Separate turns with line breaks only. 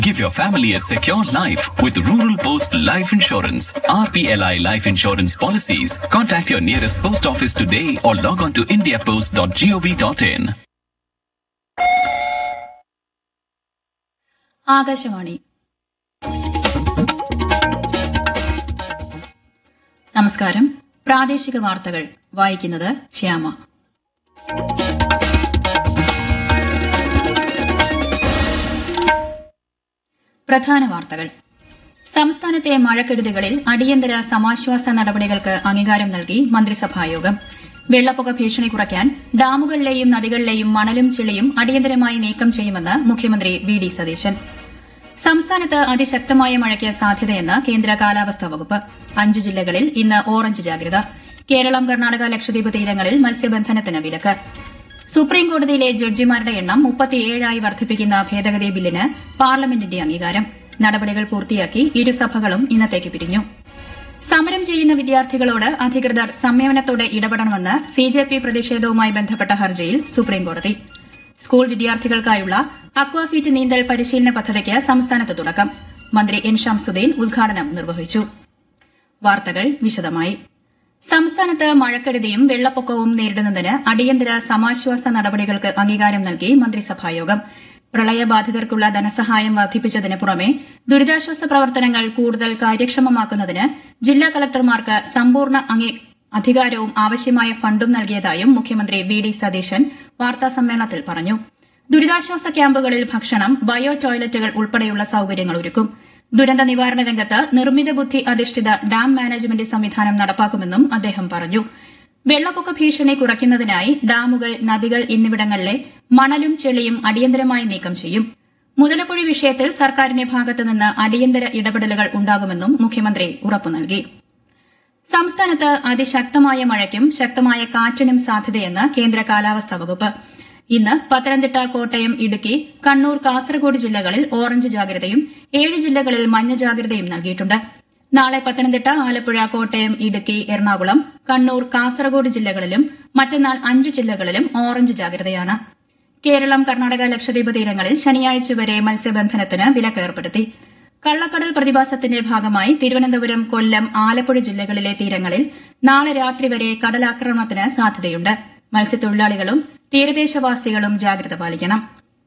Give your family a secure life with Rural Post Life Insurance. RPLI Life Insurance policies. Contact your nearest post office today or log on to indiapost.gov.in.
Akashvani നമസ്കാരം പ്രാദേശിക വാർത്തകൾ വായിക്കുന്നത് ശ്യാമ പ്രധാന വാർത്തകൾ സംസ്ഥാനത്തെ മഴക്കെടുതികളിൽ അടിയന്തര സമാശ്വാസ നടപടികൾക്ക് അംഗീകാരം നൽകി മന്ത്രിസഭായോഗം വെള്ളപ്പൊക്ക ഭീഷണി കുറയ്ക്കാൻ ഡാമുകളിലെയും നദികളിലെയും മണലും ചെളിയും അടിയന്തരമായി നീക്കം ചെയ്യുമെന്ന് മുഖ്യമന്ത്രി വി ഡി സതീശൻ സംസ്ഥാനത്ത് അതിശക്തമായ മഴയ്ക്ക് സാധ്യതയെന്ന് കേന്ദ്ര കാലാവസ്ഥാ വകുപ്പ് അഞ്ച് ജില്ലകളിൽ ഇന്ന് ഓറഞ്ച് ജാഗ്രത കേരളം കർണാടക ലക്ഷദ്വീപ് തീരങ്ങളിൽ മത്സ്യബന്ധനത്തിന് വിലക്ക് സുപ്രീംകോടതിയിലെ ജഡ്ജിമാരുടെ എണ്ണം മുപ്പത്തിയേഴായി വർദ്ധിപ്പിക്കുന്ന ഭേദഗതി ബില്ലിന് പാർലമെന്റിന്റെ അംഗീകാരം നടപടികൾ പൂർത്തിയാക്കി ഇരുസഭകളും ഇന്നത്തേക്ക് പിരിഞ്ഞു സമരം ചെയ്യുന്ന വിദ്യാർത്ഥികളോട് അധികൃതർ സംയമനത്തോടെ ഇടപെടണമെന്ന് സിജെപി പ്രതിഷേധവുമായി ബന്ധപ്പെട്ട ഹർജിയിൽ സുപ്രീംകോടതി സ്കൂൾ വിദ്യാർത്ഥികൾക്കായുള്ള അക്വാഫീറ്റ് നീന്തൽ പരിശീലന പദ്ധതിക്ക് സംസ്ഥാനത്ത് തുടക്കം മന്ത്രി എൻ ഷംസുദ്ദീൻ ഉദ്ഘാടനം നിർവഹിച്ചു വാർത്തകൾ വിശദമായി സംസ്ഥാനത്ത് മഴക്കെടുതിയും വെള്ളപ്പൊക്കവും നേരിടുന്നതിന് അടിയന്തര സമാശ്വാസ നടപടികൾക്ക് അംഗീകാരം നൽകി മന്ത്രിസഭായോഗം പ്രളയബാധിതർക്കുള്ള ധനസഹായം വർദ്ധിപ്പിച്ചതിന് പുറമെ ദുരിതാശ്വാസ പ്രവർത്തനങ്ങൾ കൂടുതൽ കാര്യക്ഷമമാക്കുന്നതിന് ജില്ലാ കളക്ടർമാർക്ക് സമ്പൂർണ്ണ അംഗീ- അധികാരവും ആവശ്യമായ ഫണ്ടും നൽകിയതായും മുഖ്യമന്ത്രി വി ഡി സതീശൻ വാർത്താസമ്മേളനത്തിൽ പറഞ്ഞു ദുരിതാശ്വാസ ക്യാമ്പുകളിൽ ഭക്ഷണം ബയോ ടോയ്ലറ്റുകൾ ഉൾപ്പെടെയുള്ള സൌകര്യങ്ങൾ ഒരുക്കും ദുരന്ത നിവാരണ രംഗത്ത് നിർമ്മിത ബുദ്ധി അധിഷ്ഠിത ഡാം മാനേജ്മെന്റ് സംവിധാനം നടപ്പാക്കുമെന്നും അദ്ദേഹം പറഞ്ഞു വെള്ളപ്പൊക്ക ഭീഷണി കുറയ്ക്കുന്നതിനായി ഡാമുകൾ നദികൾ എന്നിവിടങ്ങളിലെ മണലും ചെളിയും അടിയന്തരമായി നീക്കം ചെയ്യും മുതലപ്പുഴി വിഷയത്തിൽ സർക്കാരിന്റെ ഭാഗത്തുനിന്ന് അടിയന്തര ഇടപെടലുകൾ ഉണ്ടാകുമെന്നും മുഖ്യമന്ത്രി ഉറപ്പു നൽകി സംസ്ഥാനത്ത് അതിശക്തമായ മഴയ്ക്കും ശക്തമായ കാറ്റിനും സാധ്യതയെന്ന് കേന്ദ്ര കാലാവസ്ഥാ വകുപ്പ് ഇന്ന് പത്തനംതിട്ട കോട്ടയം ഇടുക്കി കണ്ണൂർ കാസർഗോഡ് ജില്ലകളിൽ ഓറഞ്ച് ജാഗ്രതയും ഏഴ് ജില്ലകളിൽ മഞ്ഞ ജാഗ്രതയും നൽകിയിട്ടുണ്ട് നാളെ പത്തനംതിട്ട ആലപ്പുഴ കോട്ടയം ഇടുക്കി എറണാകുളം കണ്ണൂർ കാസർഗോഡ് ജില്ലകളിലും മറ്റന്നാൾ അഞ്ച് ജില്ലകളിലും ഓറഞ്ച് ജാഗ്രതയാണ് കേരളം കർണാടക ലക്ഷദ്വീപ് തീരങ്ങളിൽ ശനിയാഴ്ച വരെ മത്സ്യബന്ധനത്തിന് വിലക്ക് ഏർപ്പെടുത്തി കള്ളക്കടൽ പ്രതിഭാസത്തിന്റെ ഭാഗമായി തിരുവനന്തപുരം കൊല്ലം ആലപ്പുഴ ജില്ലകളിലെ തീരങ്ങളിൽ നാളെ രാത്രി വരെ കടലാക്രമണത്തിന് സാധ്യതയുണ്ട് മത്സ്യത്തൊഴിലാളികളും തീരദേശവാസികളും ജാഗ്രത പാലിക്കണം